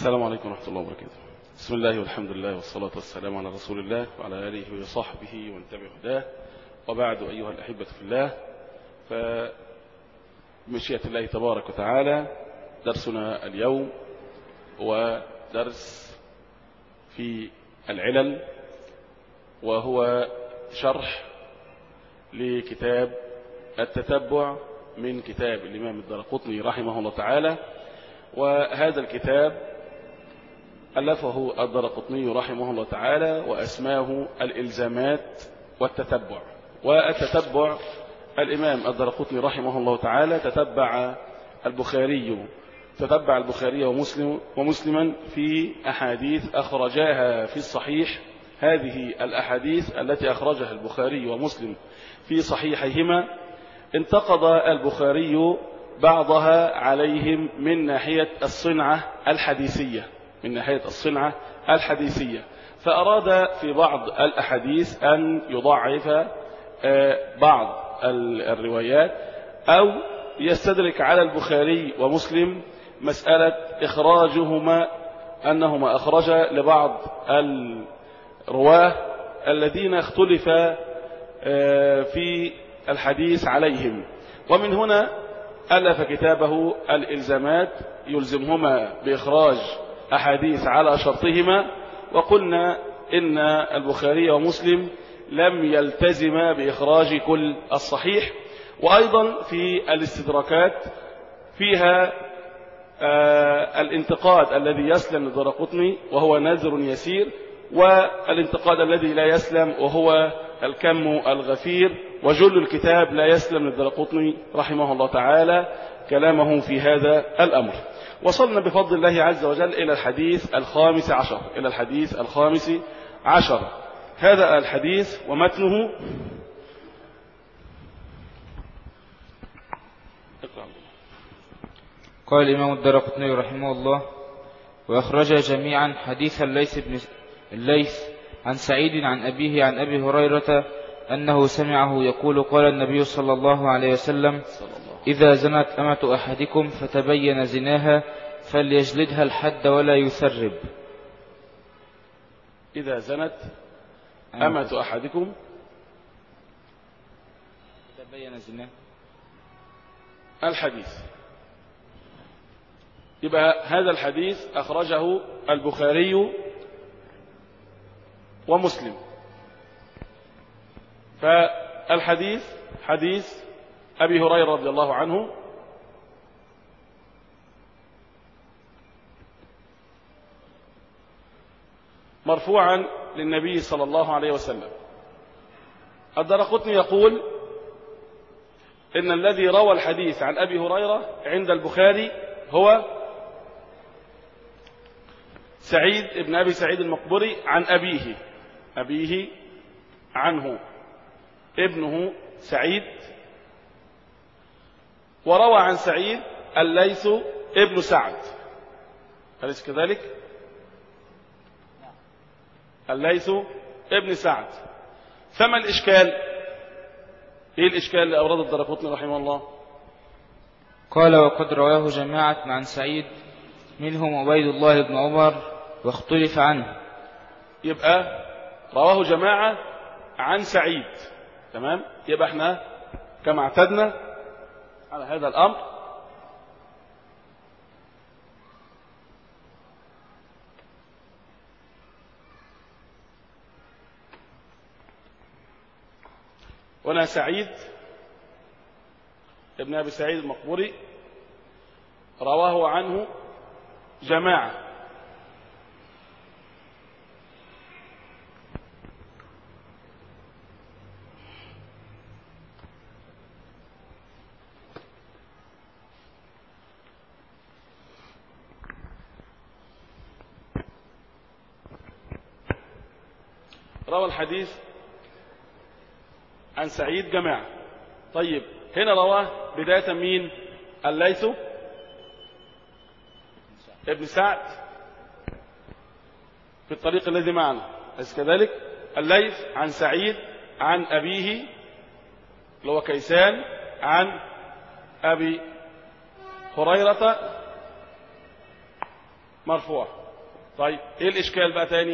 السلام عليكم ورحمة الله وبركاته بسم الله والحمد لله والصلاة والسلام على رسول الله وعلى آله وصحبه ومن تبع هداه وبعد أيها الأحبة في الله فمشيئة الله تبارك وتعالى درسنا اليوم هو درس في العلل وهو شرح لكتاب التتبع من كتاب الإمام الدرقطني رحمه الله تعالى وهذا الكتاب ألفه الدرقطني رحمه الله تعالى وأسماه الإلزامات والتتبع والتتبع الإمام الدرقطني رحمه الله تعالى تتبع البخاري تتبع البخاري ومسلم ومسلما في أحاديث أخرجاها في الصحيح هذه الأحاديث التي أخرجها البخاري ومسلم في صحيحيهما انتقض البخاري بعضها عليهم من ناحية الصنعة الحديثية من ناحية الصنعة الحديثية فأراد في بعض الأحاديث أن يضعف بعض الروايات أو يستدرك على البخاري ومسلم مسألة إخراجهما أنهما أخرج لبعض الرواه الذين اختلف في الحديث عليهم ومن هنا ألف كتابه الإلزامات يلزمهما بإخراج أحاديث على شرطهما وقلنا إن البخاري ومسلم لم يلتزم بإخراج كل الصحيح وأيضا في الاستدراكات فيها آه الانتقاد الذي يسلم للدرقطني وهو نذر يسير والانتقاد الذي لا يسلم وهو الكم الغفير وجل الكتاب لا يسلم للدرقطني رحمه الله تعالى كلامه في هذا الأمر وصلنا بفضل الله عز وجل إلى الحديث الخامس عشر إلى الحديث الخامس عشر هذا الحديث ومتنه قال الإمام الدرقطني رحمه الله وأخرج جميعا حديث الليث بن الليث عن سعيد عن أبيه عن أبي هريرة أنه سمعه يقول قال النبي صلى الله عليه وسلم إذا زنت أمة أحدكم فتبين زناها فليجلدها الحد ولا يثرب إذا زنت أمة أحدكم فتبين زناها الحديث يبقى هذا الحديث أخرجه البخاري ومسلم فالحديث حديث أبي هريرة رضي الله عنه مرفوعا للنبي صلى الله عليه وسلم الدرقطني يقول إن الذي روى الحديث عن أبي هريرة عند البخاري هو سعيد ابن أبي سعيد المقبري عن أبيه أبيه عنه ابنه سعيد وروى عن سعيد الليث ابن سعد أليس كذلك الليث ابن سعد فما الإشكال إيه الإشكال اللي أورده الدرقطني رحمه الله قال وقد رواه جماعة عن سعيد منهم عبيد الله بن عمر واختلف عنه يبقى رواه جماعة عن سعيد تمام يبقى احنا كما اعتدنا على هذا الأمر هنا سعيد ابن أبي سعيد المقبوري رواه عنه جماعة روى الحديث عن سعيد جماعة طيب هنا رواه بداية مين الليث ابن سعد في الطريق الذي معنا أليس كذلك الليث عن سعيد عن أبيه اللي هو كيسان عن أبي هريرة مرفوع طيب ايه الاشكال بقى تاني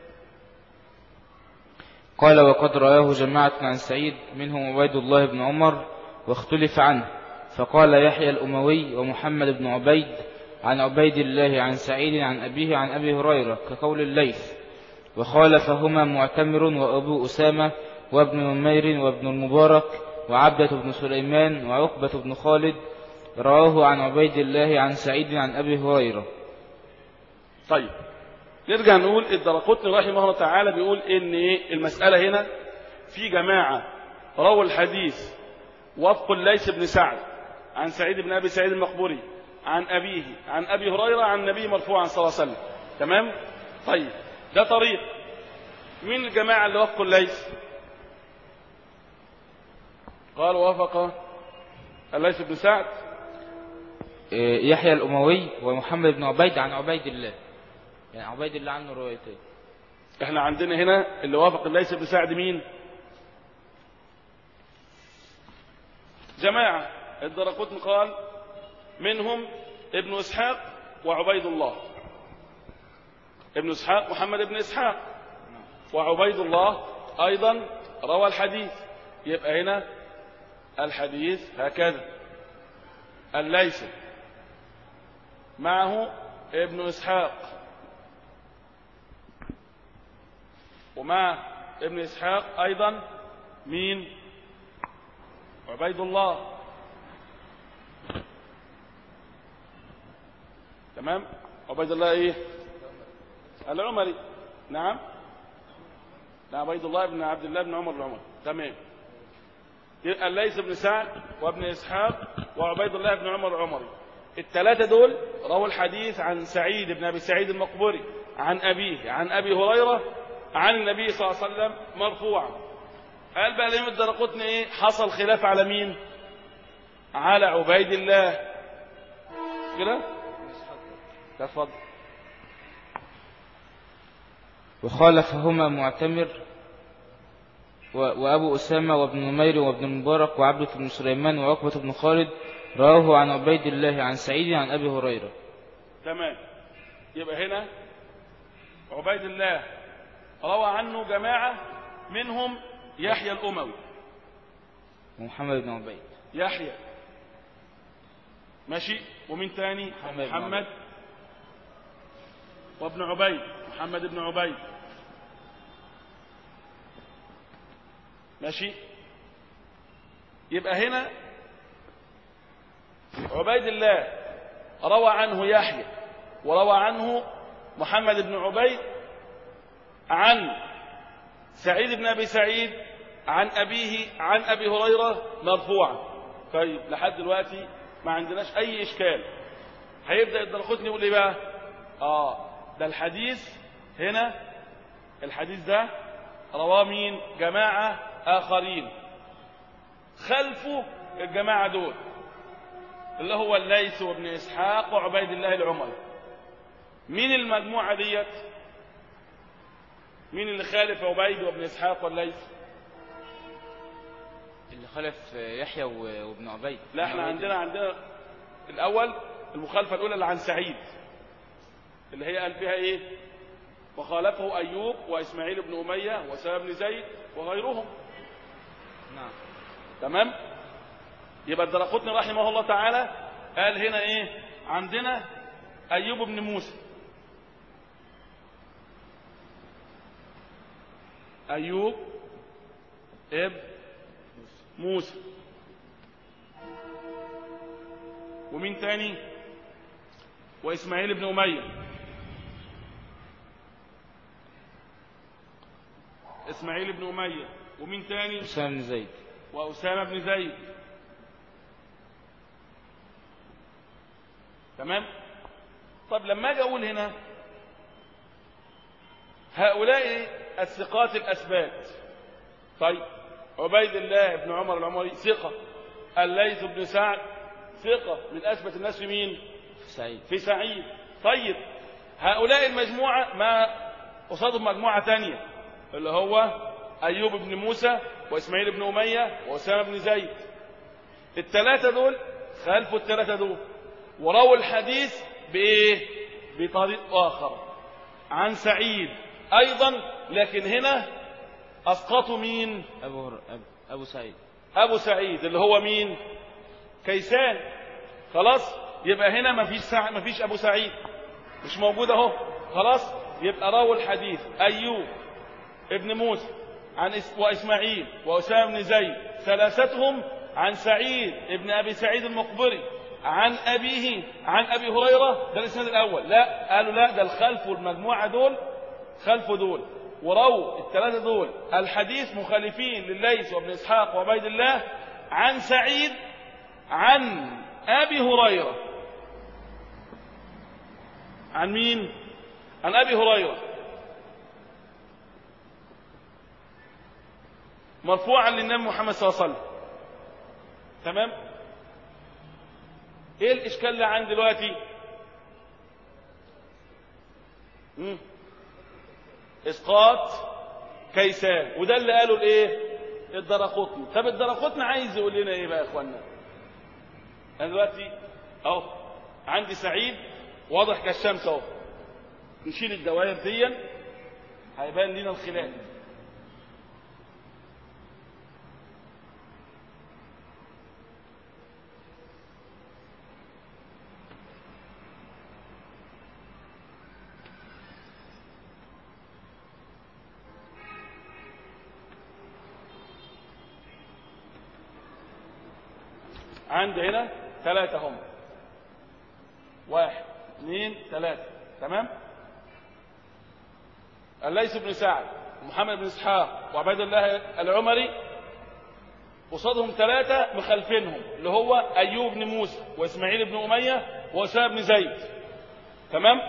قال وقد رآه جماعة عن سعيد منهم عبيد الله بن عمر واختلف عنه فقال يحيى الأموي ومحمد بن عبيد عن عبيد الله عن سعيد عن أبيه عن أبي هريرة كقول الليث وخالفهما معتمر وأبو أسامة وابن نمير وابن المبارك وعبدة بن سليمان وعقبة بن خالد رواه عن عبيد الله عن سعيد عن أبي هريرة طيب نرجع نقول الدرقطني رحمه الله تعالى بيقول ان ايه المسألة هنا في جماعة رووا الحديث وفق الليث بن سعد عن سعيد بن ابي سعيد المقبوري عن ابيه عن ابي هريرة عن النبي مرفوعا صلى الله عليه وسلم تمام طيب ده طريق مين الجماعة اللي وفقوا الليث قال وافق الليث بن سعد إيه، يحيى الأموي ومحمد بن عبيد عن عبيد الله يعني عبيد الله عنه روايتين احنا عندنا هنا اللي وافق الليث بن سعد مين جماعة الدرقطن قال منهم ابن اسحاق وعبيد الله ابن اسحاق محمد بن اسحاق وعبيد الله ايضا روى الحديث يبقى هنا الحديث هكذا الليث معه ابن اسحاق ومع ابن اسحاق ايضا مين عبيد الله تمام عبيد الله ايه العمري نعم نعم عبيد الله بن عبد الله بن عمر العمري تمام يبقى الليث بن سعد وابن اسحاق وعبيد الله بن عمر العمري الثلاثه دول رووا الحديث عن سعيد بن ابي سعيد المقبري عن ابيه عن ابي هريره عن النبي صلى الله عليه وسلم مرفوعا قال بقى الامام الدرقطني ايه حصل خلاف على مين على عبيد الله كده تفضل وخالفهما معتمر و- وأبو أسامة وابن نمير وابن المبارك وعبدة بن سليمان وعقبة بن خالد رواه عن عبيد الله عن سعيد عن أبي هريرة تمام يبقى هنا عبيد الله روى عنه جماعة منهم يحيى الأموي ومحمد بن عبيد يحيى ماشي ومين تاني محمد بن محمد وابن عبيد محمد بن عبيد ماشي يبقى هنا عبيد الله روى عنه يحيى وروى عنه محمد بن عبيد عن سعيد بن ابي سعيد عن ابيه عن ابي هريره مرفوعا طيب لحد دلوقتي ما عندناش اي اشكال هيبدا الدرقطني يقول ايه بقى اه ده الحديث هنا الحديث ده رواه مين جماعه اخرين خلفوا الجماعه دول اللي هو الليث وابن اسحاق وعبيد الله العمري مين المجموعه ديت مين اللي خالف عبيد وابن اسحاق والليث اللي خلف يحيى و- وابن عبيد لا احنا عندنا عندنا الاول المخالفه الاولى اللي عن سعيد اللي هي قال فيها ايه وخالفه ايوب واسماعيل بن اميه وسام بن زيد وغيرهم نعم تمام يبقى الدرقطني رحمه الله تعالى قال هنا ايه عندنا ايوب بن موسى ايوب ابن موسى ومين تاني واسماعيل بن اميه اسماعيل بن اميه ومين تاني أسامة بن زيد وأسامة بن زيد تمام طب لما اجي اقول هنا هؤلاء الثقات الأثبات طيب عبيد الله بن عمر العمري ثقة الليث بن سعد ثقة من أثبت الناس في مين سعيد في سعيد طيب هؤلاء المجموعة ما قصادهم مجموعة تانية اللي هو أيوب بن موسى وإسماعيل بن أمية وأسامة بن زيد الثلاثة دول خالفوا الثلاثة دول ورووا الحديث بإيه بطريق آخر عن سعيد أيضا لكن هنا أسقطوا مين أبو, هر- أبو, أبو سعيد أبو سعيد اللي هو مين كيسان خلاص يبقى هنا مفيش سع... مفيش أبو سعيد مش موجود أهو خلاص يبقى راوي الحديث أيوب ابن موسى عن إس... وإسماعيل وأسامة بن زيد ثلاثتهم عن سعيد ابن أبي سعيد المقبري عن أبيه عن أبي هريرة ده الإسناد الأول لا قالوا لا ده الخلف والمجموعة دول خلف دول ورووا الثلاثة دول الحديث مخالفين لليث وابن إسحاق وعبيد الله عن سعيد عن أبي هريرة عن مين؟ عن أبي هريرة مرفوعا للنبي محمد صلى الله عليه وسلم تمام ايه الاشكال اللي عندي دلوقتي مم. اسقاط كيسان وده اللي قاله الايه الدرقطني طب الدرقطني عايز يقول لنا ايه بقى يا اخوانا انا دلوقتي اهو عندي سعيد واضح كالشمس اهو نشيل الدوائر دي هيبان لنا الخلاف عندي هنا ثلاثة هم واحد اثنين ثلاثة تمام الليث بن سعد ومحمد بن اسحاق وعبيد الله العمري قصادهم ثلاثة مخالفينهم اللي هو أيوب بن موسى وإسماعيل بن أمية وأسامة بن زيد تمام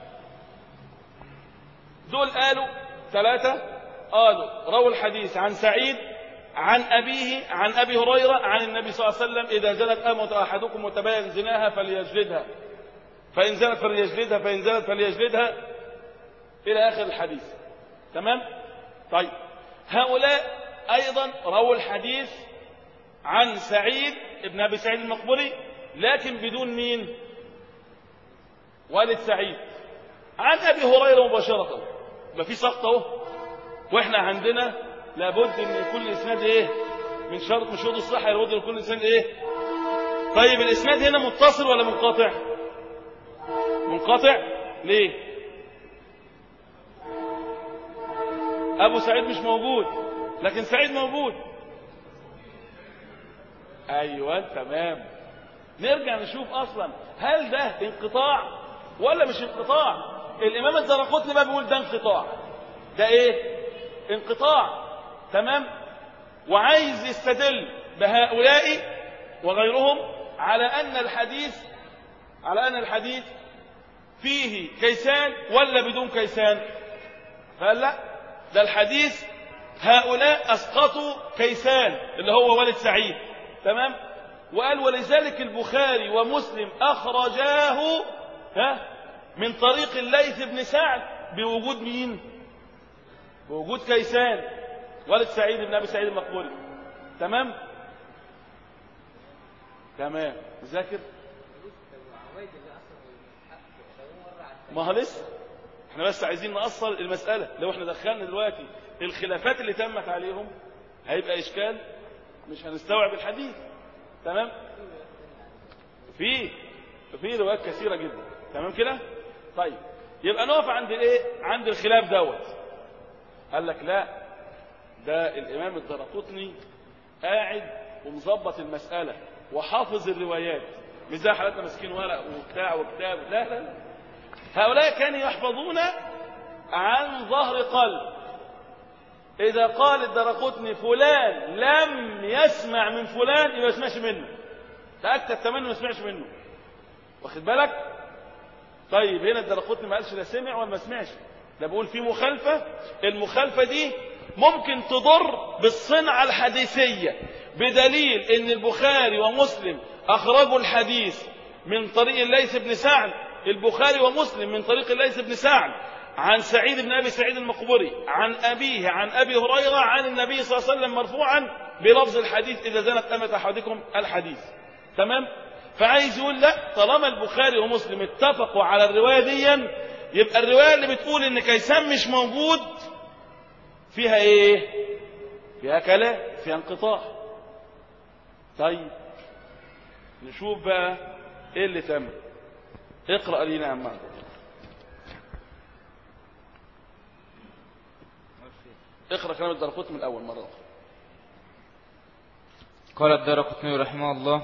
دول قالوا ثلاثة قالوا رووا الحديث عن سعيد عن أبيه عن أبي هريرة عن النبي صلى الله عليه وسلم إذا زنت أمة أحدكم وتبين زناها فليجلدها فإن زنت فليجلدها فإن زنت فليجلدها إلى آخر الحديث تمام طيب هؤلاء أيضا رووا الحديث عن سعيد ابن أبي سعيد المقبري لكن بدون مين والد سعيد عن أبي هريرة مباشرة يبقى في سقط اهو واحنا عندنا لابد ان كل اسناد ايه من شرط من شروط الصحه لابد ان كل اسناد ايه طيب الاسناد هنا متصل ولا منقطع منقطع ليه ابو سعيد مش موجود لكن سعيد موجود ايوه تمام نرجع نشوف اصلا هل ده انقطاع ولا مش انقطاع الامام الدرقطني بقى بيقول ده انقطاع ده ايه انقطاع تمام وعايز يستدل بهؤلاء وغيرهم على ان الحديث على ان الحديث فيه كيسان ولا بدون كيسان فقال لا ده الحديث هؤلاء اسقطوا كيسان اللي هو والد سعيد تمام وقال ولذلك البخاري ومسلم اخرجاه ها من طريق الليث بن سعد بوجود مين بوجود كيسان والد سعيد بن ابي سعيد المقبوري تمام تمام ذاكر ما هو لسه احنا بس عايزين نأصل المسألة لو احنا دخلنا دلوقتي الخلافات اللي تمت عليهم هيبقى إشكال مش هنستوعب الحديث تمام في في روايات كثيرة جدا تمام كده طيب يبقى نقف عند ايه عند الخلاف دوت قال لك لا ده الامام الدرقطني قاعد ومظبط المسألة وحافظ الروايات مش زي حالاتنا ماسكين ورق وبتاع وكتاب لا لا لا هؤلاء كانوا يحفظون عن ظهر قلب إذا قال الدرقطني فلان لم يسمع من فلان يبقى ما يسمعش منه تأكد تماما ما يسمعش منه واخد بالك طيب هنا الدرقطني ما قالش لا سمع ولا ما سمعش ده بقول في مخالفة المخالفة دي ممكن تضر بالصنعة الحديثية بدليل ان البخاري ومسلم اخرجوا الحديث من طريق الليث بن سعد البخاري ومسلم من طريق الليث بن سعد عن سعيد بن ابي سعيد المقبري عن ابيه عن ابي هريره عن النبي صلى الله عليه وسلم مرفوعا بلفظ الحديث اذا زنت امه احدكم الحديث تمام فعايز يقول لا طالما البخاري ومسلم اتفقوا على الرواية دي يبقى الرواية اللي بتقول ان كيسان مش موجود فيها ايه فيها كلام فيها انقطاع طيب نشوف بقى ايه اللي تم اقرأ لينا يا عمان اقرأ كلام الدرقوت من الأول مرة أخرى قال الدرقطني رحمه الله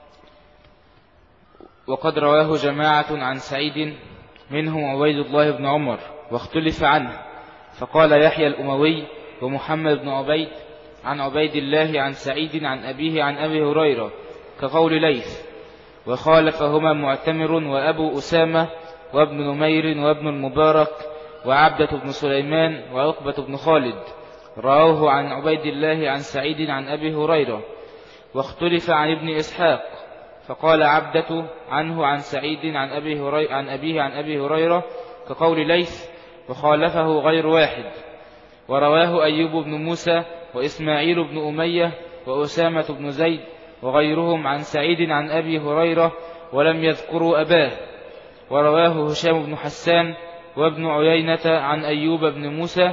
وقد رواه جماعة عن سعيد منهم عبيد الله بن عمر واختلف عنه فقال يحيى الأموي ومحمد بن عبيد عن عبيد الله عن سعيد عن أبيه عن أبي هريرة كقول ليث وخالفهما معتمر وأبو أسامة وابن نمير وابن المبارك وعبدة بن سليمان وعقبة بن خالد رواه عن عبيد الله عن سعيد عن أبي هريرة واختلف عن ابن إسحاق فقال عبدة عنه عن سعيد عن أبي هريرة عن أبيه عن أبي هريرة كقول ليث وخالفه غير واحد ورواه أيوب بن موسى وإسماعيل بن أمية وأسامة بن زيد وغيرهم عن سعيد عن أبي هريرة ولم يذكروا أباه ورواه هشام بن حسان وابن عيينة عن أيوب بن موسى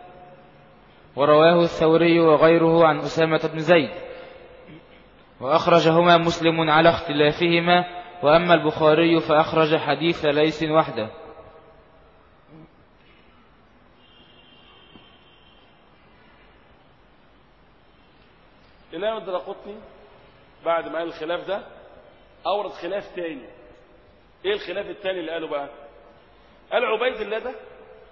ورواه الثوري وغيره عن أسامة بن زيد وأخرجهما مسلم على اختلافهما وأما البخاري فأخرج حديث ليس وحده الإمام الدرقطني بعد ما قال الخلاف ده أورد خلاف تاني إيه الخلاف التاني اللي قاله بقى قال عبيد الله ده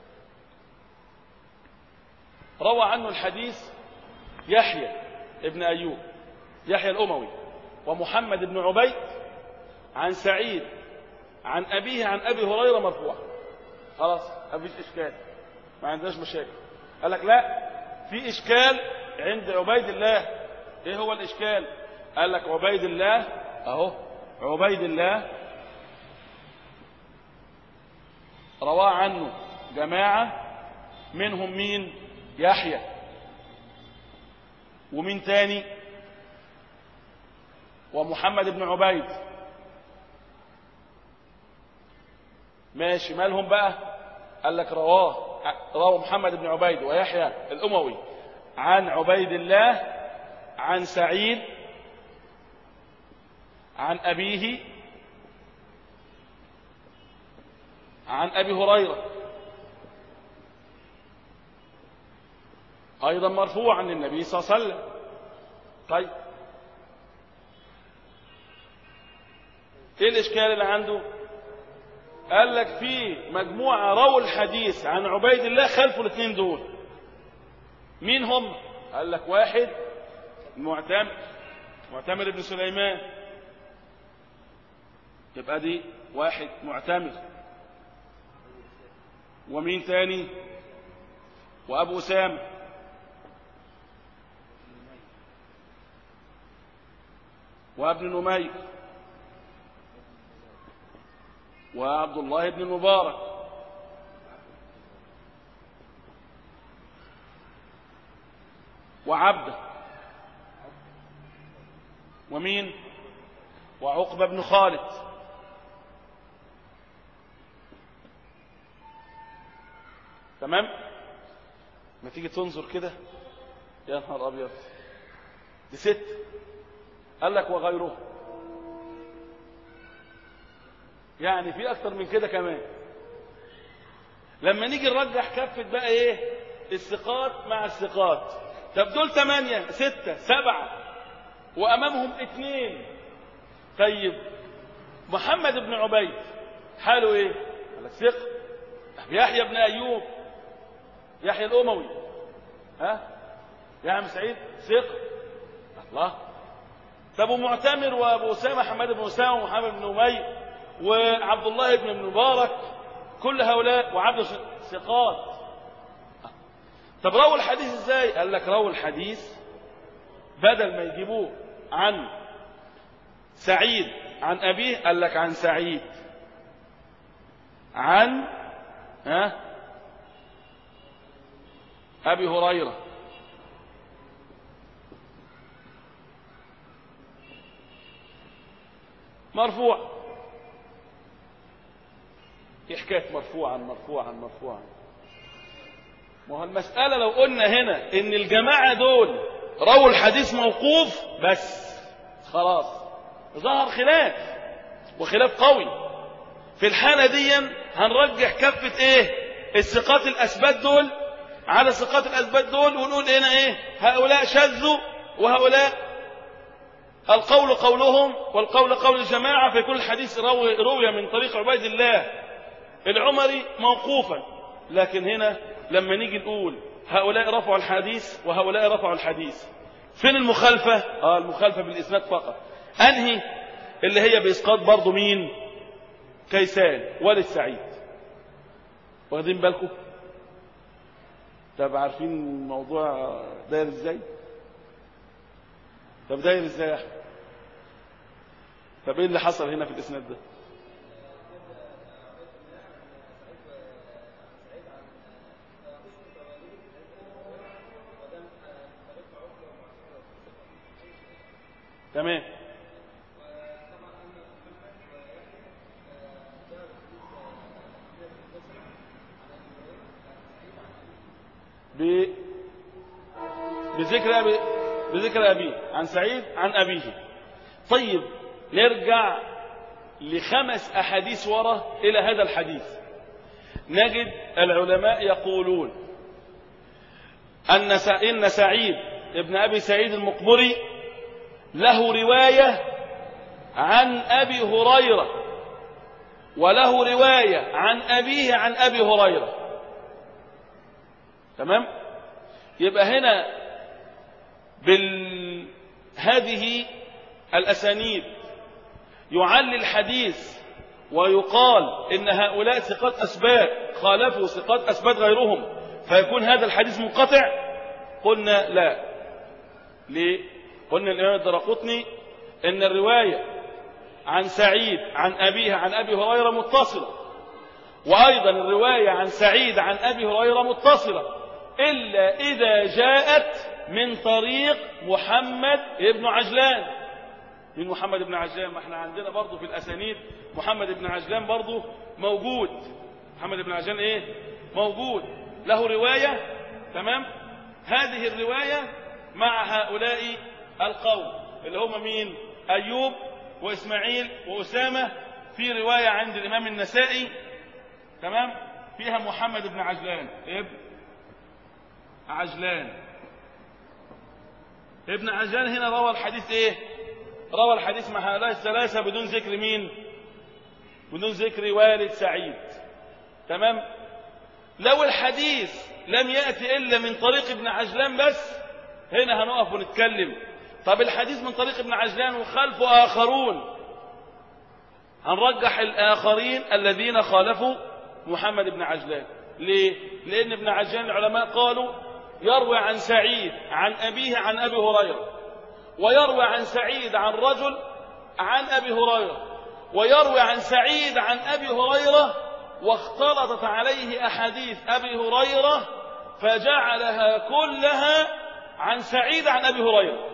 روى عنه الحديث يحيى ابن أيوب يحيى الأموي ومحمد بن عبيد عن سعيد عن أبيه عن أبي هريرة مرفوعا خلاص مفيش إشكال ما عندناش مشاكل قال لك لا في إشكال عند عبيد الله إيه هو الإشكال قال لك عبيد الله أهو عبيد الله رواه عنه جماعة منهم مين يحيى ومين تاني ومحمد بن عبيد ماشي مالهم بقى قال لك رواه رواه محمد بن عبيد ويحيى الأموي عن عبيد الله عن سعيد عن أبيه عن أبي هريرة أيضا مرفوع عن النبي صلى الله عليه وسلم طيب ايه الاشكال اللي عنده قال لك في مجموعة رووا الحديث عن عبيد الله خلفوا الاثنين دول مين هم قال لك واحد معتمر معتمر بن سليمان يبقى دي واحد معتمر ومين تاني وابو اسامه وابن نمير وعبد الله بن المبارك وعبده ومين وعقبة بن خالد تمام ما تيجي تنظر كده يا نهار ابيض دي ست قال لك وغيره يعني في اكتر من كده كمان لما نيجي نرجح كفة بقى ايه الثقات مع الثقات طب دول ثمانية ستة سبعة وامامهم اثنين طيب محمد بن عبيد حاله ايه قال لك ثقة يحيى بن ايوب يحيى الاموي ها يا عم سعيد ثقة الله طب ومعتمر وابو اسامه حماد بن اسامه ومحمد بن اميه وعبد الله بن المبارك كل هؤلاء وعبد ثقات طب رووا الحديث ازاي قال لك رووا الحديث بدل ما يجيبوه عن سعيد عن ابيه قال لك عن سعيد عن ها ابي هريره مرفوع ايه حكايه مرفوعا مرفوعا مرفوعا ما هو المسألة لو قلنا هنا ان الجماعة دول رووا الحديث موقوف بس خلاص ظهر خلاف وخلاف قوي في الحالة دي هنرجح كفة ايه الثقات الاسبات دول على ثقات الاسبات دول ونقول هنا ايه هؤلاء شذوا وهؤلاء القول قولهم والقول قول الجماعة فيكون الحديث روي, روي من طريق عبيد الله العمري موقوفا لكن هنا لما نيجي نقول هؤلاء رفعوا الحديث وهؤلاء رفعوا الحديث فين المخالفة اه المخالفة بالإسناد فقط أنهي اللي هي بإسقاط برضو مين كيسان والد سعيد واخدين بالكم طب عارفين الموضوع داير ازاي طب داير ازاي يا احمد طب ايه اللي حصل هنا في الاسناد ده تمام ب... بذكر أبي بذكر أبيه عن سعيد عن أبيه طيب نرجع لخمس أحاديث ورا إلى هذا الحديث نجد العلماء يقولون أن إن سعيد ابن أبي سعيد المقبري له رواية عن أبي هريرة وله رواية عن أبيه عن أبي هريرة تمام يبقى هنا بال هذه الأسانيد يعلي الحديث ويقال إن هؤلاء ثقات أسباب خالفوا ثقات أسباب غيرهم فيكون هذا الحديث منقطع قلنا لا ليه قلنا الإمام الدرقطني إن الرواية عن سعيد عن أبيه عن أبي هريرة متصلة وأيضا الرواية عن سعيد عن أبي هريرة متصلة إلا إذا جاءت من طريق محمد بن عجلان من محمد بن عجلان ما احنا عندنا برضه في الأسانيد محمد بن عجلان برضه موجود محمد بن عجلان ايه موجود له رواية تمام هذه الرواية مع هؤلاء القوم اللي هم مين أيوب وإسماعيل وأسامة في رواية عند الإمام النسائي تمام فيها محمد بن عجلان ابن عجلان ابن عجلان هنا روى الحديث ايه روى الحديث مع هؤلاء الثلاثة بدون ذكر مين بدون ذكر والد سعيد تمام لو الحديث لم يأتي إلا من طريق ابن عجلان بس هنا هنقف ونتكلم طب الحديث من طريق ابن عجلان وخلفه آخرون هنرجح الآخرين الذين خالفوا محمد بن عجلان ليه؟ لأن ابن عجلان العلماء قالوا يروي عن سعيد عن أبيه عن أبي هريرة ويروي عن سعيد عن رجل عن أبي هريرة ويروي عن سعيد عن أبي هريرة واختلطت عليه أحاديث أبي هريرة فجعلها كلها عن سعيد عن أبي هريرة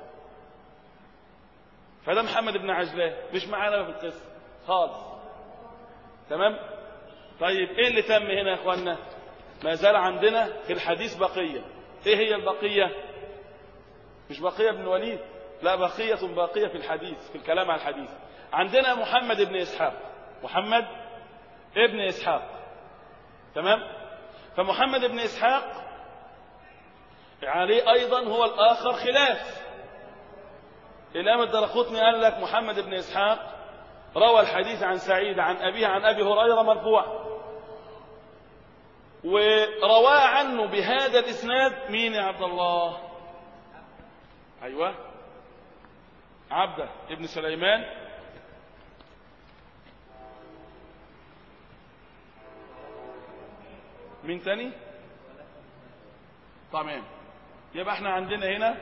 فده محمد بن عجلان مش معانا في القصة خالص تمام طيب ايه اللي تم هنا يا اخوانا ما زال عندنا في الحديث بقية ايه هي البقية مش بقية بن الوليد لا بقية باقية في الحديث في الكلام عن الحديث عندنا محمد بن إسحاق محمد ابن إسحاق تمام فمحمد بن إسحاق عليه أيضا هو الآخر خلاف الإمام الدرقطني قال لك محمد بن إسحاق روى الحديث عن سعيد عن أبيه عن أبي هريرة مرفوع ورواه عنه بهذا الإسناد مين يا عبد الله أيوة عبده ابن سليمان مين تاني تمام يبقى احنا عندنا هنا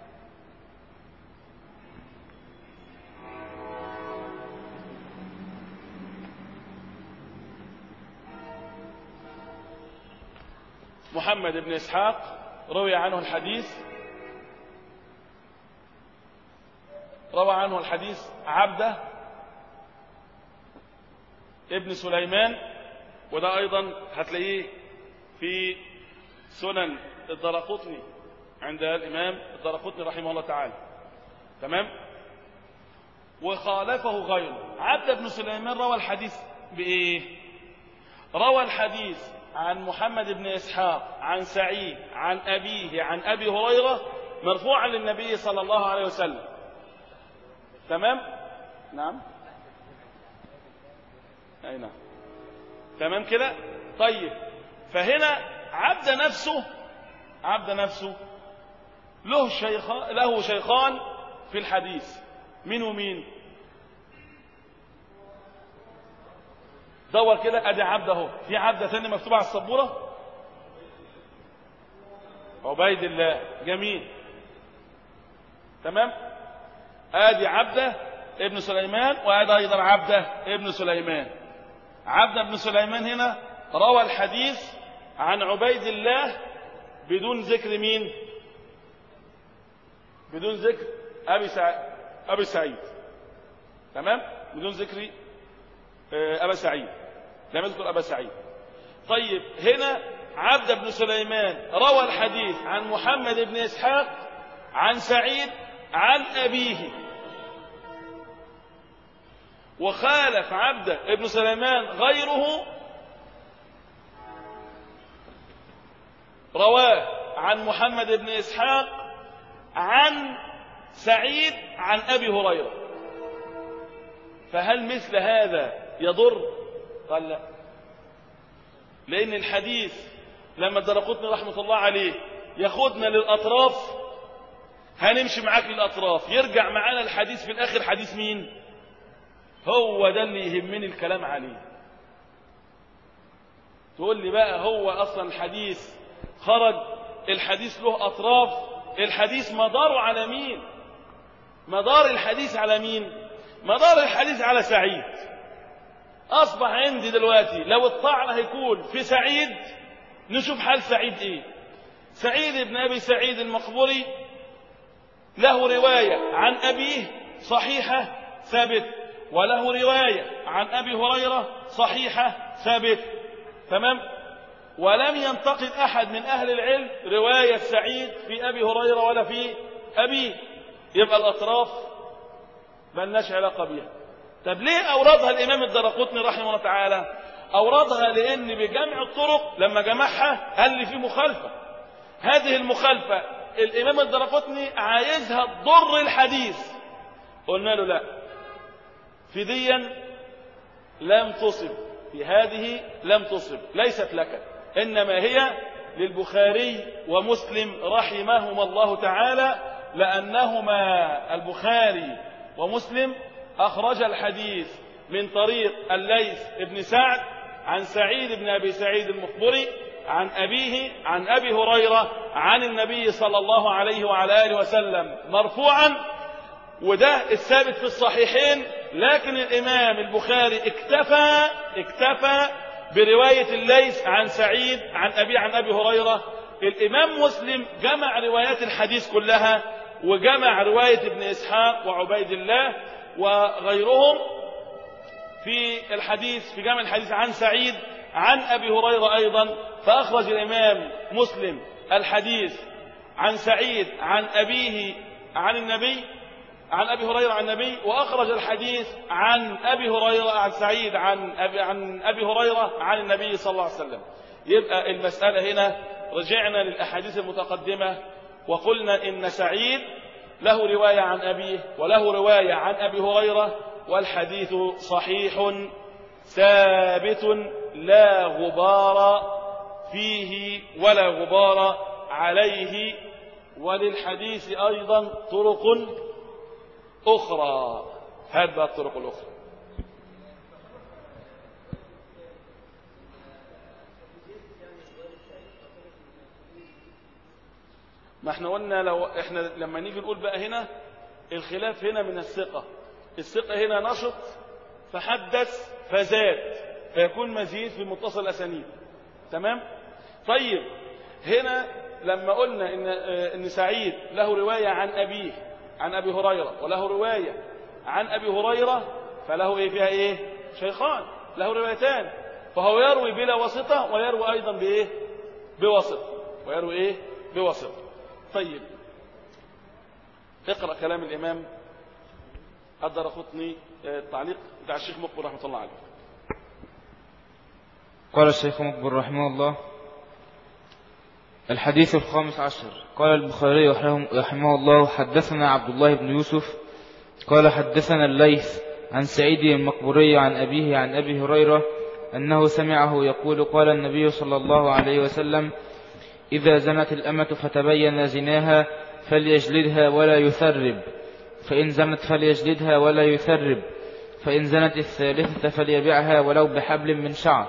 محمد بن إسحاق روي عنه الحديث روى عنه الحديث عبده ابن سليمان وده أيضا هتلاقيه في سنن الدرقطني عند الإمام الدرقطني رحمه الله تعالى تمام وخالفه غيره عبد بن سليمان روى الحديث بإيه روى الحديث عن محمد بن إسحاق عن سعيد عن أبيه عن أبي هريرة مرفوعا للنبي صلى الله عليه وسلم تمام نعم أي نعم تمام كده طيب فهنا عبد نفسه عبد نفسه له شيخان له شيخان في الحديث مين ومين دور كده ادي عبد اهو في عبد ثاني مكتوب على السبوره عبيد الله جميل تمام ادي عبده ابن سليمان وادي ايضا عبده ابن سليمان عبد بن سليمان هنا روى الحديث عن عبيد الله بدون ذكر مين بدون ذكر ابي سعيد ابي سعيد تمام بدون ذكر ابا سعيد لم يذكر ابا سعيد طيب هنا عبد بن سليمان روى الحديث عن محمد بن اسحاق عن سعيد عن ابيه وخالف عبد بن سليمان غيره رواه عن محمد بن اسحاق عن سعيد عن ابي هريره فهل مثل هذا يضر قال لا لان الحديث لما الدرقطني رحمه الله عليه ياخدنا للاطراف هنمشي معاك للاطراف يرجع معانا الحديث في الاخر حديث مين هو ده اللي يهمني الكلام عليه تقول لي بقى هو اصلا الحديث خرج الحديث له اطراف الحديث مداره على مين مدار الحديث على مين مدار الحديث على سعيد اصبح عندي دلوقتي لو الطعن هيكون في سعيد نشوف حال سعيد ايه سعيد بن ابي سعيد المقبوري له روايه عن ابيه صحيحه ثابته وله رواية عن أبي هريرة صحيحة ثابتة تمام ولم ينتقد أحد من أهل العلم رواية سعيد في أبي هريرة ولا في أبيه يبقى الأطراف ملناش علاقة بها طب ليه أوردها الإمام الدرقطني رحمه الله تعالى أوردها لأن بجمع الطرق لما جمعها قال لي في مخالفة هذه المخالفة الإمام الدرقطني عايزها تضر الحديث قلنا له لا في ديا لم تصب في هذه لم تصب ليست لك إنما هي للبخاري ومسلم رحمهما الله تعالى لأنهما البخاري ومسلم أخرج الحديث من طريق الليث بن سعد عن سعيد بن أبي سعيد المخبري عن أبيه عن أبي هريرة عن النبي صلى الله عليه وعلى آله وسلم مرفوعا وده الثابت في الصحيحين لكن الإمام البخاري اكتفى اكتفى برواية الليث عن سعيد عن أبي عن أبي هريرة الإمام مسلم جمع روايات الحديث كلها وجمع رواية ابن إسحاق وعبيد الله وغيرهم في الحديث في جمع الحديث عن سعيد عن أبي هريرة أيضا فأخرج الإمام مسلم الحديث عن سعيد عن أبيه عن النبي عن أبي هريرة عن النبي وأخرج الحديث عن أبي هريرة عن سعيد عن أبي, عن أبي هريرة عن النبي صلى الله عليه وسلم يبقى المسألة هنا رجعنا للأحاديث المتقدمة وقلنا إن سعيد له رواية عن أبيه وله رواية عن أبي هريرة والحديث صحيح ثابت لا غبار فيه ولا غبار عليه وللحديث أيضا طرق أخرى هات بقى الطرق الأخرى ما احنا قلنا لو احنا لما نيجي نقول بقى هنا الخلاف هنا من الثقة الثقة هنا نشط فحدث فزاد فيكون مزيد في متصل الأسانيد تمام طيب هنا لما قلنا ان ان سعيد له رواية عن أبيه عن أبي هريرة وله رواية عن أبي هريرة فله إيه فيها إيه شيخان له روايتان فهو يروي بلا واسطة ويروي أيضا بإيه بواسطة ويروي إيه بواسطة طيب اقرأ كلام الإمام قدر خطني التعليق بتاع الشيخ مقبل رحمة الله عليه قال الشيخ مقبل رحمه الله الحديث الخامس عشر قال البخاري رحمه الله حدثنا عبد الله بن يوسف قال حدثنا الليث عن سعيد المقبوري عن أبيه عن أبي هريرة أنه سمعه يقول قال النبي صلى الله عليه وسلم إذا زنت الأمة فتبين زناها فليجلدها ولا يثرب فإن زنت فليجلدها ولا يثرب فإن زنت الثالثة فليبعها ولو بحبل من شعر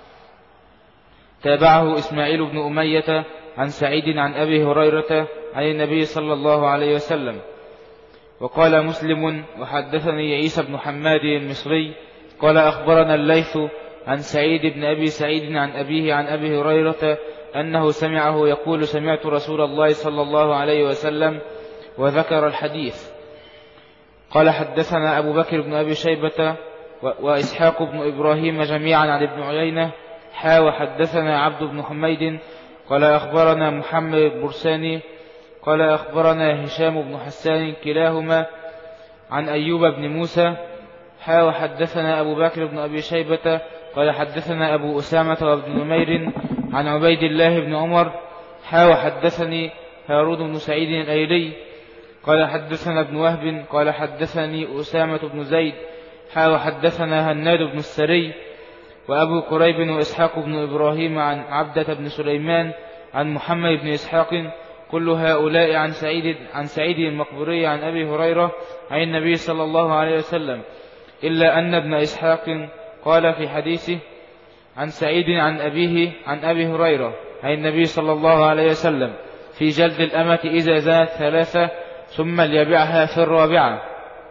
تابعه إسماعيل بن أمية عن سعيد عن أبي هريرة عن النبي صلى الله عليه وسلم وقال مسلم وحدثني عيسى بن حماد المصري قال أخبرنا الليث عن سعيد بن أبي سعيد عن أبيه عن أبي هريرة أنه سمعه يقول سمعت رسول الله صلى الله عليه وسلم وذكر الحديث قال حدثنا أبو بكر بن أبي شيبة وإسحاق بن إبراهيم جميعا عن ابن عيينة حا وحدثنا عبد بن حميد قال أخبرنا محمد برساني قال أخبرنا هشام بن حسان كلاهما عن أيوب بن موسى حا وحدثنا أبو بكر بن أبي شيبة قال حدثنا أبو أسامة وابن نمير عن عبيد الله بن عمر حا وحدثني هارون بن سعيد الأيلي قال حدثنا ابن وهب قال حدثني أسامة بن زيد حا وحدثنا هناد بن السري وأبو كريب وإسحاق بن إبراهيم عن عبدة بن سليمان عن محمد بن إسحاق كل هؤلاء عن سعيد عن سعيد المقبوري عن أبي هريرة عن النبي صلى الله عليه وسلم إلا أن ابن إسحاق قال في حديثه عن سعيد عن أبيه عن أبي هريرة عن النبي صلى الله عليه وسلم في جلد الأمة إذا زادت ثلاثة ثم ليبعها في الرابعة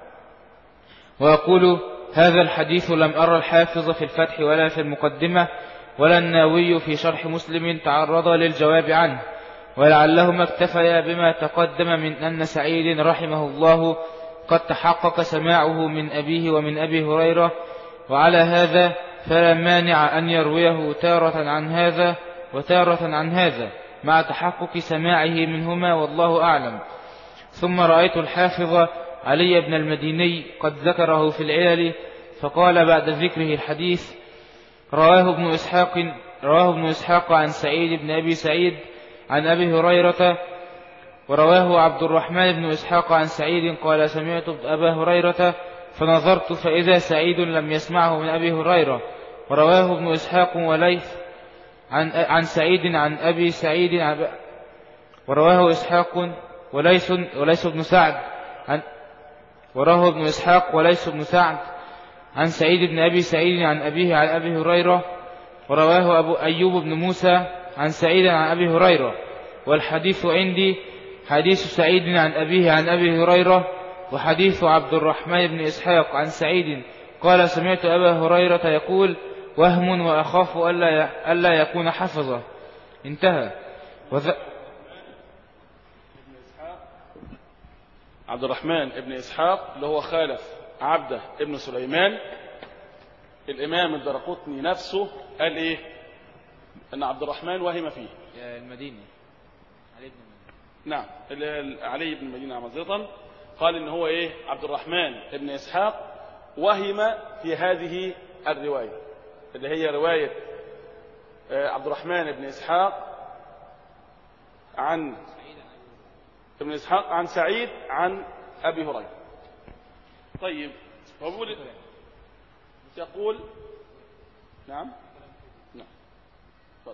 وأقول هذا الحديث لم أرى الحافظ في الفتح ولا في المقدمة ولا الناوي في شرح مسلم تعرض للجواب عنه ولعلهما اكتفيا بما تقدم من أن سعيد رحمه الله قد تحقق سماعه من أبيه ومن أبي هريرة وعلى هذا فلا مانع أن يرويه تارة عن هذا وتارة عن هذا مع تحقق سماعه منهما والله أعلم ثم رأيت الحافظ علي بن المديني قد ذكره في العلل فقال بعد ذكره الحديث رواه ابن إسحاق رواه ابن إسحاق عن سعيد بن أبي سعيد عن أبي هريرة ورواه عبد الرحمن بن إسحاق عن سعيد قال سمعت أبا هريرة فنظرت فإذا سعيد لم يسمعه من أبي هريرة ورواه ابن إسحاق وليث عن, عن سعيد عن أبي سعيد عن ورواه إسحاق وليس, وليس بن سعد عن ورواه ابن إسحاق وليس بن سعد عن سعيد بن أبي سعيد عن أبيه عن أبي هريرة ورواه أبو أيوب بن موسى عن سعيد عن أبي هريرة والحديث عندي حديث سعيد عن أبيه عن أبي هريرة وحديث عبد الرحمن بن إسحاق عن سعيد قال سمعت أبا هريرة يقول وهم وأخاف ألا ألا يكون حفظه انتهى وذ... عبد الرحمن بن إسحاق اللي هو خالف عبده ابن سليمان الإمام الدرقطني نفسه قال إيه أن عبد الرحمن وهم فيه المديني علي بن المديني نعم ال- علي بن المدينة معذرة قال إن هو إيه عبد الرحمن بن إسحاق وهم في هذه الرواية اللي هي رواية آه، عبد الرحمن بن إسحاق عن ابن إسحاق عن سعيد عن أبي هريرة طيب هو بيقول يقول نعم نعم تفضل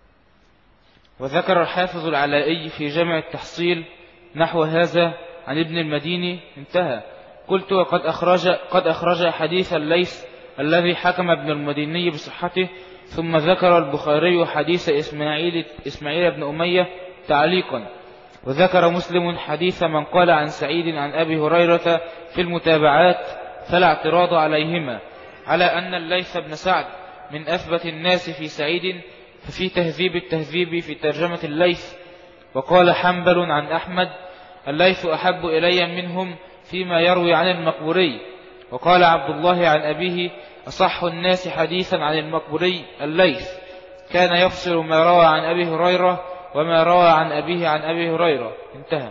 وذكر الحافظ العلائي في جامع التحصيل نحو هذا عن ابن المديني انتهى قلت وقد أخرج, قد أخرج حديث الليث الذي حكم ابن المديني بصحته ثم ذكر البخاري حديث إسماعيل, إسماعيل بن أمية تعليقا وذكر مسلم حديث من قال عن سعيد عن أبي هريرة في المتابعات فلا اعتراض عليهما على أن الليث بن سعد من أثبت الناس في سعيد ففي تهذيب التهذيب في ترجمة الليث وقال حنبل عن أحمد الليث أحب إلي منهم فيما يروي عن المقبوري وقال عبد الله عن أبيه أصح الناس حديثا عن المقبوري الليث كان يفصل ما روى عن أبي هريرة وما روى عن أبيه عن أبي هريرة انتهى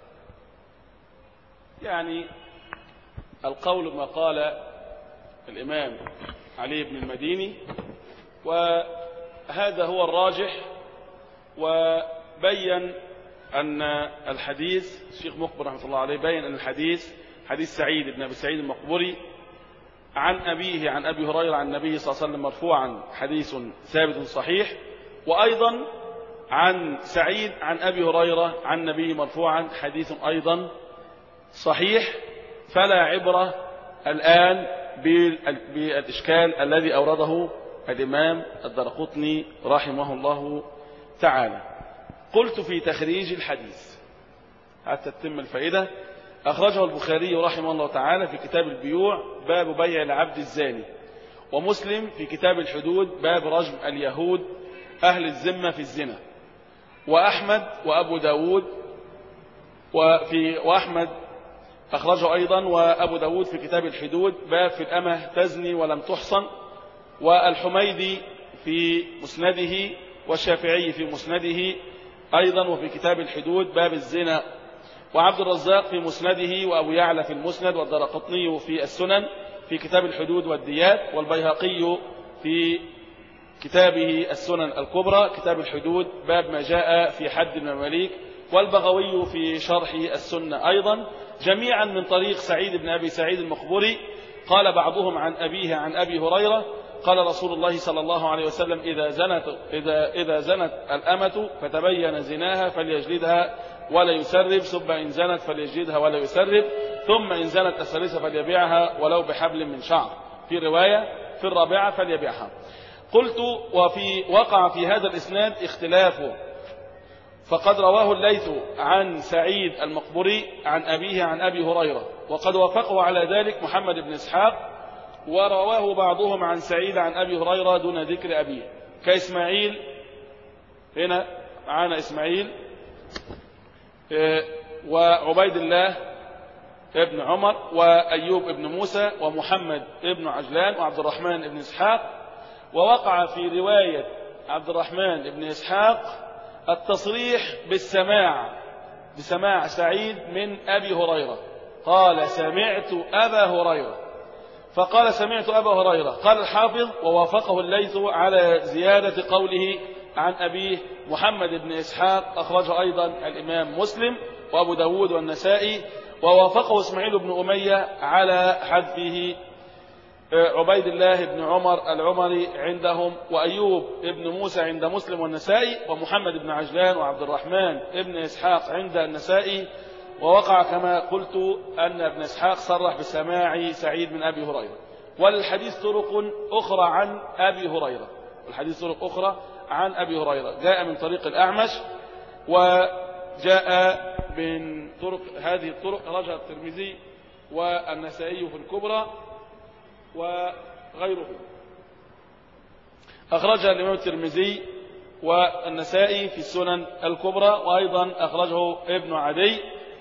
يعني القول ما قال الإمام علي بن المديني وهذا هو الراجح وبين أن الحديث الشيخ مقبل رحمه الله عليه بين أن الحديث حديث سعيد بن أبي سعيد المقبري عن أبيه عن أبي هريرة عن النبي صلى الله عليه وسلم مرفوعا حديث ثابت صحيح وأيضا عن سعيد عن أبي هريرة عن النبي مرفوعا حديث أيضا صحيح فلا عبرة الآن بالإشكال الذي أورده الإمام الدرقطني رحمه الله تعالى قلت في تخريج الحديث حتى تتم الفائدة أخرجه البخاري رحمه الله تعالى في كتاب البيوع باب بيع العبد الزاني ومسلم في كتاب الحدود باب رجم اليهود أهل الذمة في الزنا وأحمد وأبو داود وفي وأحمد أخرجه أيضا وأبو داود في كتاب الحدود باب في الأمة تزني ولم تحصن والحميدي في مسنده والشافعي في مسنده أيضا وفي كتاب الحدود باب الزنا وعبد الرزاق في مسنده وأبو يعلى في المسند والدرقطني في السنن في كتاب الحدود والديات والبيهقي في كتابه السنن الكبرى كتاب الحدود باب ما جاء في حد المماليك والبغوي في شرح السنة أيضا جميعا من طريق سعيد بن أبي سعيد المخبري قال بعضهم عن أبيه عن أبي هريرة قال رسول الله صلى الله عليه وسلم إذا زنت, إذا, إذا زنت الأمة فتبين زناها فليجلدها ولا يسرب ثم إن زنت فليجلدها ولا يسرب ثم إن زنت الثالثة فليبيعها ولو بحبل من شعر في رواية في الرابعة فليبيعها قلت وفي وقع في هذا الإسناد اختلافه فقد رواه الليث عن سعيد المقبري عن أبيه عن أبي هريرة وقد وافقه على ذلك محمد بن إسحاق ورواه بعضهم عن سعيد عن أبي هريرة دون ذكر أبيه كإسماعيل هنا معانا إسماعيل وعبيد الله ابن عمر وأيوب ابن موسى ومحمد ابن عجلان وعبد الرحمن ابن إسحاق ووقع في رواية عبد الرحمن ابن إسحاق التصريح بالسماع بسماع سعيد من أبي هريرة قال سمعت أبا هريرة فقال سمعت أبا هريرة قال الحافظ ووافقه الليث على زيادة قوله عن أبيه محمد بن إسحاق أخرج أيضا الإمام مسلم وأبو داود والنسائي ووافقه إسماعيل بن أمية على حذفه عبيد الله بن عمر العمري عندهم وأيوب بن موسى عند مسلم والنسائي ومحمد بن عجلان وعبد الرحمن بن إسحاق عند النسائي ووقع كما قلت أن ابن إسحاق صرح بسماع سعيد من أبي هريرة والحديث طرق أخرى عن أبي هريرة الحديث طرق أخرى عن أبي هريرة جاء من طريق الأعمش وجاء من طرق هذه الطرق رجع الترمذي والنسائي في الكبرى وغيره أخرجها الإمام الترمذي والنسائي في السنن الكبرى وأيضا أخرجه ابن عدي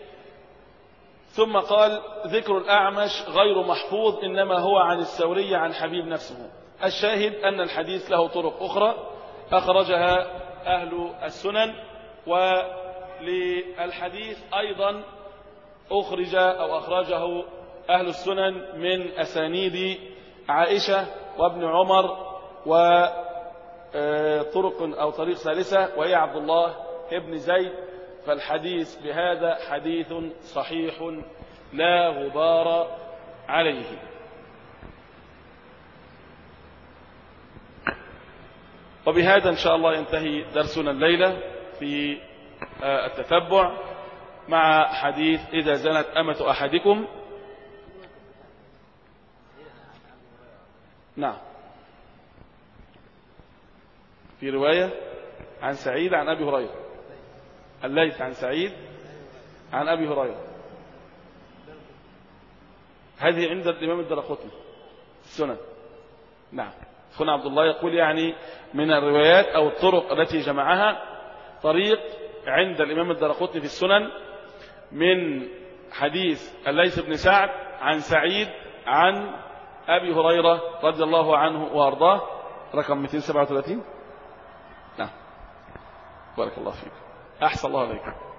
ثم قال ذكر الأعمش غير محفوظ إنما هو عن الثوري عن حبيب نفسه الشاهد أن الحديث له طرق أخرى أخرجها أهل السنن وللحديث أيضا أخرج أو أخرجه أهل السنن من أسانيد عائشة وابن عمر وطرق أو طريق ثالثة وهي عبد الله ابن زيد فالحديث بهذا حديث صحيح لا غبار عليه وبهذا إن شاء الله ينتهي درسنا الليلة في التتبع مع حديث إذا زنت أمة أحدكم نعم في رواية عن سعيد عن أبي هريرة الليث عن سعيد عن أبي هريرة هذه عند الإمام الدرقطني السنن نعم أخونا عبد الله يقول يعني من الروايات أو الطرق التي جمعها طريق عند الإمام الدرقطني في السنن من حديث الليث بن سعد عن سعيد عن أبي هريرة رضي الله عنه وأرضاه رقم 237 نعم بارك الله فيك أحسن الله عليك